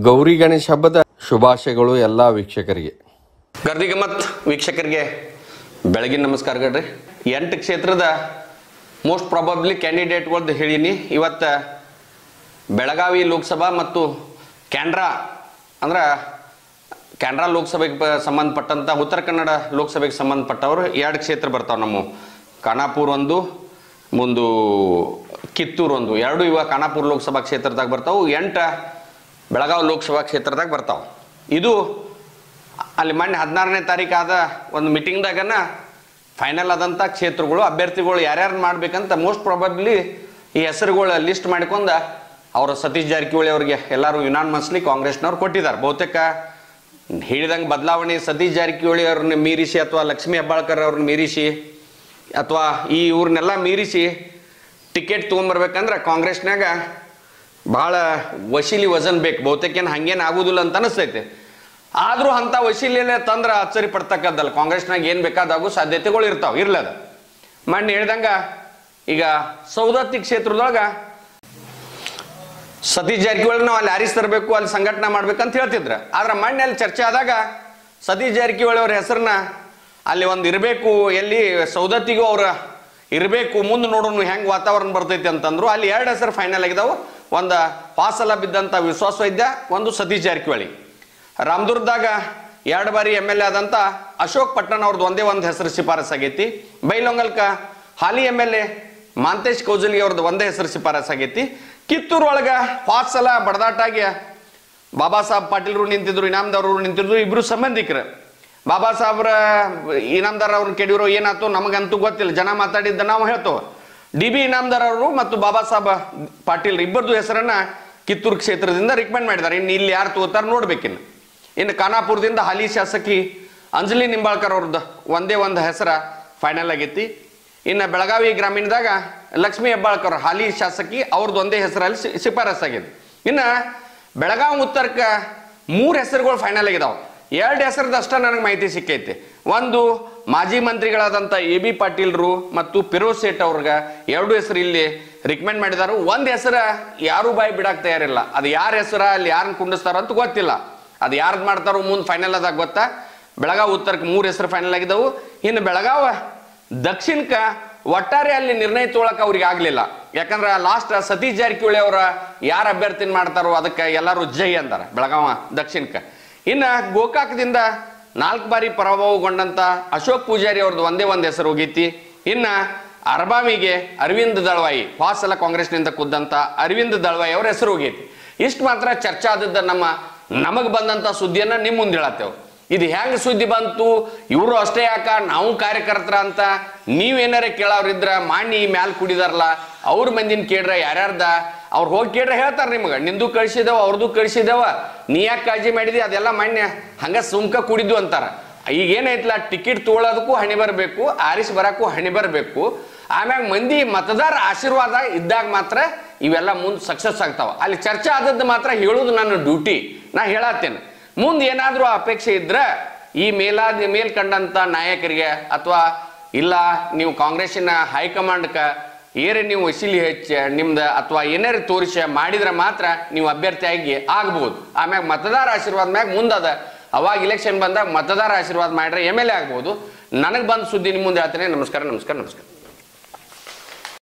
ಗೌರಿ ಗಣೇಶ ಹಬ್ಬದ ಶುಭಾಶಯಗಳು ಎಲ್ಲ ವೀಕ್ಷಕರಿಗೆ ಗರ್ದಿಗಮತ್ ವೀಕ್ಷಕರಿಗೆ ಬೆಳಗಿನ ನಮಸ್ಕಾರಗಳ್ರಿ ಎಂಟು ಕ್ಷೇತ್ರದ ಮೋಸ್ಟ್ ಪ್ರಾಬಬ್ಲಿ ಕ್ಯಾಂಡಿಡೇಟ್ಗಳ್ದು ಹೇಳೀನಿ ಇವತ್ತು ಬೆಳಗಾವಿ ಲೋಕಸಭಾ ಮತ್ತು ಕ್ಯಾಂಡ್ರಾ ಅಂದ್ರೆ ಕ್ಯಾಂಡ್ರಾ ಲೋಕಸಭೆಗೆ ಬ- ಸಂಬಂಧಪಟ್ಟಂಥ ಉತ್ತರ ಕನ್ನಡ ಲೋಕಸಭೆಗೆ ಸಂಬಂಧಪಟ್ಟವರು ಎರಡು ಕ್ಷೇತ್ರ ಬರ್ತಾವೆ ನಮ್ಮ ಖಾನಾಪುರ ಒಂದು ಮುಂದು ಕಿತ್ತೂರು ಒಂದು ಎರಡು ಇವ ಖಾನಾಪುರ ಲೋಕಸಭಾ ಕ್ಷೇತ್ರದಾಗ ಬರ್ತಾವೆ ಎಂಟು ಬೆಳಗಾವಿ ಲೋಕಸಭಾ ಕ್ಷೇತ್ರದಾಗ ಬರ್ತಾವೆ ಇದು ಅಲ್ಲಿ ಮೊನ್ನೆ ಹದಿನಾರನೇ ತಾರೀಕಾದ ಒಂದು ಮೀಟಿಂಗ್ದಾಗನ ಫೈನಲ್ ಆದಂಥ ಕ್ಷೇತ್ರಗಳು ಅಭ್ಯರ್ಥಿಗಳು ಯಾರ್ಯಾರು ಮಾಡ್ಬೇಕಂತ ಮೋಸ್ಟ್ ಪ್ರಾಬಬ್ಲಿ ಈ ಹೆಸರುಗಳ ಲಿಸ್ಟ್ ಮಾಡ್ಕೊಂಡು ಅವರು ಸತೀಶ್ ಜಾರಕಿಹೊಳಿ ಅವರಿಗೆ ಎಲ್ಲರೂ ಯುನಾನ್ಮಸ್ಲಿ ಕಾಂಗ್ರೆಸ್ನವ್ರು ಕೊಟ್ಟಿದ್ದಾರೆ ಬಹುತೇಕ ಹೇಳಿದಂಗೆ ಬದಲಾವಣೆ ಸತೀಶ್ ಜಾರಕಿಹೊಳಿ ಅವ್ರನ್ನ ಮೀರಿಸಿ ಅಥವಾ ಲಕ್ಷ್ಮೀ ಹೆಬ್ಬಾಳ್ಕರ್ ಅವ್ರನ್ನ ಮೀರಿಸಿ ಅಥವಾ ಈ ಇವ್ರನ್ನೆಲ್ಲ ಮೀರಿಸಿ ಟಿಕೆಟ್ ತೊಗೊಂಬರ್ಬೇಕಂದ್ರೆ ಕಾಂಗ್ರೆಸ್ನಾಗ ಭಾಳ ವಶೀಲಿ ವಜನ್ ಬೇಕು ಬಹುತೇಕ ಏನು ಹಂಗೇನು ಆಗುದಿಲ್ಲ ಅಂತ ಅನಿಸ್ತೈತೆ ಆದರೂ ಅಂಥ ವಶೀಲಿಯಲ್ಲೇ ತಂದ್ರೆ ಅಚ್ಚರಿ ಪಡ್ತಕ್ಕದ್ದಲ್ಲ ಕಾಂಗ್ರೆಸ್ನಾಗ ಏನು ಬೇಕಾದಾಗೂ ಸಾಧ್ಯತೆಗಳು ಇರ್ತಾವೆ ಇರ್ಲದ ಮೊನ್ನೆ ಹೇಳ್ದಂಗ ಈಗ ಸೌದತ್ತಿ ಕ್ಷೇತ್ರದೊಳಗೆ ಸತೀಶ್ ಜಾರಕಿಹೊಳಿ ನಾವು ಅಲ್ಲಿ ಆರಿಸ್ ತರಬೇಕು ಅಲ್ಲಿ ಸಂಘಟನೆ ಮಾಡ್ಬೇಕಂತ ಹೇಳ್ತಿದ್ರು ಆದ್ರೆ ಮೊನ್ನೆ ಅಲ್ಲಿ ಚರ್ಚೆ ಆದಾಗ ಸತೀಶ್ ಜಾರಕಿಹೊಳಿ ಅವ್ರ ಹೆಸರನ್ನ ಅಲ್ಲಿ ಒಂದು ಇರಬೇಕು ಎಲ್ಲಿ ಸೌದತ್ತಿಗೂ ಅವ್ರ ಇರಬೇಕು ಮುಂದೆ ನೋಡೋಣ ಹೆಂಗೆ ವಾತಾವರಣ ಬರ್ತೈತಿ ಅಂತಂದ್ರು ಅಲ್ಲಿ ಎರಡು ಹೆಸರು ಫೈನಲ್ ಆಗಿದಾವು ಒಂದು ಪಾಸಲ ಬಿದ್ದಂಥ ವಿಶ್ವಾಸ ವೈದ್ಯ ಒಂದು ಸತೀಶ್ ಜಾರಕಿಹೊಳಿ ರಾಮದುರ್ಗದಾಗ ಎರಡು ಬಾರಿ ಎಮ್ ಎಲ್ ಎ ಆದಂಥ ಅಶೋಕ್ ಪಟ್ಟಣ್ ಅವ್ರದ್ದು ಒಂದೇ ಒಂದು ಹೆಸರು ಶಿಫಾರಸ್ ಆಗೈತಿ ಬೈಲೊಂಗಲ್ಕ ಹಾಲಿ M L A Mahantesh Kaujalgi ಅವ್ರದ್ದು ಒಂದೇ ಹೆಸರು ಶಿಫಾರಸ್ ಆಗೈತಿ ಕಿತ್ತೂರು ಒಳಗ ಹೋದ್ ಸಲ ಬಡದಾಟಾಗಿ ಬಾಬಾ ಸಾಹೇಬ್ ಪಾಟೀಲ್ರು ನಿಂತಿದ್ರು ಇನಾಮದಾರರು ನಿಂತಿದ್ರು ಇಬ್ರು ಸಂಬಂಧಿಕರು ಬಾಬಾ ಸಾಹೇಬ್ರ ಇನಾಮದಾರ ಅವ್ರನ್ನ ಕೆಡಿರೋ ಏನಾಯ್ತು ನಮಗಂತೂ ಗೊತ್ತಿಲ್ಲ ಜನ ಮಾತಾಡಿದ್ದ ನಾವು ಹೇಳ್ತೇವೆ ಡಿ ಬಿ ಇನಾಮದಾರ್ ಅವರು ಮತ್ತು ಬಾಬಾ ಸಾಹೇಬ್ ಪಾಟೀಲ್ ಇಬ್ಬರದು ಹೆಸರನ್ನ ಕಿತ್ತೂರು ಕ್ಷೇತ್ರದಿಂದ ರಿಕಮೆಂಡ್ ಮಾಡಿದ್ದಾರೆ ಇನ್ನು ಇಲ್ಲಿ ಯಾರು ತಗೋತಾರ ನೋಡ್ಬೇಕಿನ್ನು ಇನ್ನು ಖಾನಾಪುರದಿಂದ ಹಾಲಿ ಶಾಸಕಿ ಅಂಜಲಿ ನಿಂಬಾಳ್ಕರ್ ಅವ್ರದ್ದು ಒಂದೇ ಒಂದು ಹೆಸರ ಫೈನಲ್ ಆಗೈತಿ ಇನ್ನು ಬೆಳಗಾವಿ ಗ್ರಾಮೀಣದಾಗ ಲಕ್ಷ್ಮೀ ಹೆಬ್ಬಾಳ್ಕರ್ ಹಾಲಿ ಶಾಸಕಿ ಅವ್ರದ್ದು ಒಂದೇ ಹೆಸರಲ್ಲಿ ಶಿ- ಶಿಫಾರಸ್ ಆಗಿದೆ ಇನ್ನು ಬೆಳಗಾವಿ ಉತ್ತರಕ್ಕೆ ಮೂರು ಹೆಸರುಗಳು ಫೈನಲ್ ಆಗಿದಾವೆ ಎರಡು ಹೆಸರದಷ್ಟ ನನಗೆ ಮಾಹಿತಿ ಸಿಕ್ಕೈತಿ ಒಂದು ಮಾಜಿ ಮಂತ್ರಿಗಳಾದಂಥ ಎ ಬಿ ಪಾಟೀಲ್ರು ಮತ್ತು ಫಿರೋಜ್ ಸೇಠ್ ಅವ್ರಿಗೆ ಎರಡು ಹೆಸರು ಇಲ್ಲಿ ರಿಕಮೆಂಡ್ ಮಾಡಿದಾರು ಒಂದು ಹೆಸರ ಯಾರು ಬಾಯಿ ಬಿಡಾಕ್ ತಯಾರಿಲ್ಲ ಅದು ಯಾರ ಹೆಸರ ಅಲ್ಲಿ ಯಾರನ್ನ ಕುಂಡಿಸ್ತಾರೋ ಅಂತ ಗೊತ್ತಿಲ್ಲ ಅದು ಯಾರ್ದು ಮಾಡ್ತಾರೋ ಮುಂದೆ ಫೈನಲ್ ಅದಾಗ ಗೊತ್ತಾ ಬೆಳಗಾವಿ ಉತ್ತರಕ್ಕೆ ಮೂರು ಹೆಸರು ಫೈನಲ್ ಆಗಿದ್ದವು ಇನ್ನು ಬೆಳಗಾವ ದಕ್ಷಿಣಕ್ಕೆ ಒಟ್ಟಾರೆ ಅಲ್ಲಿ ನಿರ್ಣಯ ತೊಗೊಳಕ್ ಅವ್ರಿಗೆ ಆಗ್ಲಿಲ್ಲ ಯಾಕಂದ್ರೆ ಲಾಸ್ಟ್ ಸತೀಶ್ ಜಾರಕಿಹೊಳಿ ಅವರ ಯಾರ ಅಭ್ಯರ್ಥಿನ ಮಾಡ್ತಾರೋ ಅದಕ್ಕೆ ಎಲ್ಲರೂ ಜೈ ಅಂದಾರ ಬೆಳಗಾವ ದಕ್ಷಿಣಕ್ಕೆ ಇನ್ನು ಗೋಕಾಕದಿಂದ ನಾಲ್ಕು ಬಾರಿ ಪರಾಭವಗೊಂಡಂತ ಅಶೋಕ್ ಪೂಜಾರಿ ಅವ್ರದ್ದು ಒಂದೇ ಒಂದು ಹೆಸರು ಹೋಗೈತಿ ಇನ್ನ ಅರಬಾವಿಗೆ ಅರವಿಂದ್ ದಳವಾಯಿ ವಾಸಲ ಕಾಂಗ್ರೆಸ್ನಿಂದ ಕುದ್ದಂತ ಅರವಿಂದ್ ದಳವಾಯಿ ಅವ್ರ ಹೆಸರು ಹೋಗೈತಿ ಇಷ್ಟು ಮಾತ್ರ ಚರ್ಚೆ ಆದದ್ದು ನಮ್ಮ ನಮಗ್ ಬಂದಂತ ಸುದ್ದಿಯನ್ನ ನಿಮ್ಮ ಮುಂದೆ ಹೇಳತ್ತೇವೆ ಇದು ಹೆಂಗ್ ಸುದ್ದಿ ಬಂತು ಇವರು ಅಷ್ಟೇ ಯಾಕ ನಾವು ಕಾರ್ಯಕರ್ತರ ಅಂತ ನೀವೇನಾರ ಕೇಳೋರಿದ್ರ ಮಾಣಿ ಮ್ಯಾಲ್ ಕುಡಿದಾರಲ್ಲ ಅವ್ರ ಮಂದಿನ ಕೇಳ್ರ ಯಾರ್ಯಾರ್ದ ಅವ್ರು ಹೋಗಿ ಕೇಳ್ರೆ ಹೇಳ್ತಾರ ನಿಮ್ಗೆ ನಿಂದು ಕಳ್ಸಿದವ ಅವ್ರದ್ದು ಕಳ್ಸಿದವ ನೀ ಯಾಕೆ ಕಾಳಜಿ ಮಾಡಿದಿ ಅದೆಲ್ಲ ಮಾನ್ಯ ಹಂಗ ಸುಮ್ಕ ಕುಡಿದು ಅಂತಾರ ಈಗ ಏನೈತ್ಲ ಟಿಕೆಟ್ ತೊಗೊಳೋದಕ್ಕೂ ಹಣಿ ಬರಬೇಕು ಆರಿಸ್ ಬರಕ್ಕೂ ಹಣಿ ಬರಬೇಕು ಆಮ್ಯಾಗ ಮಂದಿ ಮತದಾರ ಆಶೀರ್ವಾದ ಇದ್ದಾಗ ಮಾತ್ರ ಇವೆಲ್ಲ ಮುಂದೆ ಸಕ್ಸಸ್ ಆಗ್ತಾವ ಅಲ್ಲಿ ಚರ್ಚೆ ಆದದ್ದು ಮಾತ್ರ ಹೇಳೋದು ನನ್ನ ಡ್ಯೂಟಿ ನಾ ಹೇಳತ್ತೇನೆ ಮುಂದೆ ಏನಾದರೂ ಅಪೇಕ್ಷೆ ಇದ್ರೆ ಈ ಮೇಲಾದ ಮೇಲ್ ಕಂಡಂತ ನಾಯಕರಿಗೆ ಅಥವಾ ಇಲ್ಲ ನೀವು ಕಾಂಗ್ರೆಸ್ಸಿನ ಹೈಕಮಾಂಡ್ಕ ಏರೇ ನೀವು ವಸೀಲಿ ಹೆಚ್ಚ ನಿಮ್ದು ಅಥವಾ ಏನಾರ ತೋರಿಸ ಮಾಡಿದ್ರೆ ಮಾತ್ರ ನೀವು ಅಭ್ಯರ್ಥಿಯಾಗಿ ಆಗ್ಬೋದು ಆಮ್ಯಾಗ ಮತದಾರ ಆಶೀರ್ವಾದ ಮ್ಯಾಗ ಮುಂದದ ಅವಾಗ ಇಲೆಕ್ಷನ್ ಬಂದಾಗ ಮತದಾರ ಆಶೀರ್ವಾದ ಮಾಡ್ರೆ ಎಮ್ ಎಲ್ ಎ ಆಗ್ಬೋದು ನನಗೆ ಬಂದ ಸುದ್ದಿ ನಿಮ್ಮ ಮುಂದೆ ಹೇಳ್ತೇನೆ ನಮಸ್ಕಾರ ನಮಸ್ಕಾರ ನಮಸ್ಕಾರ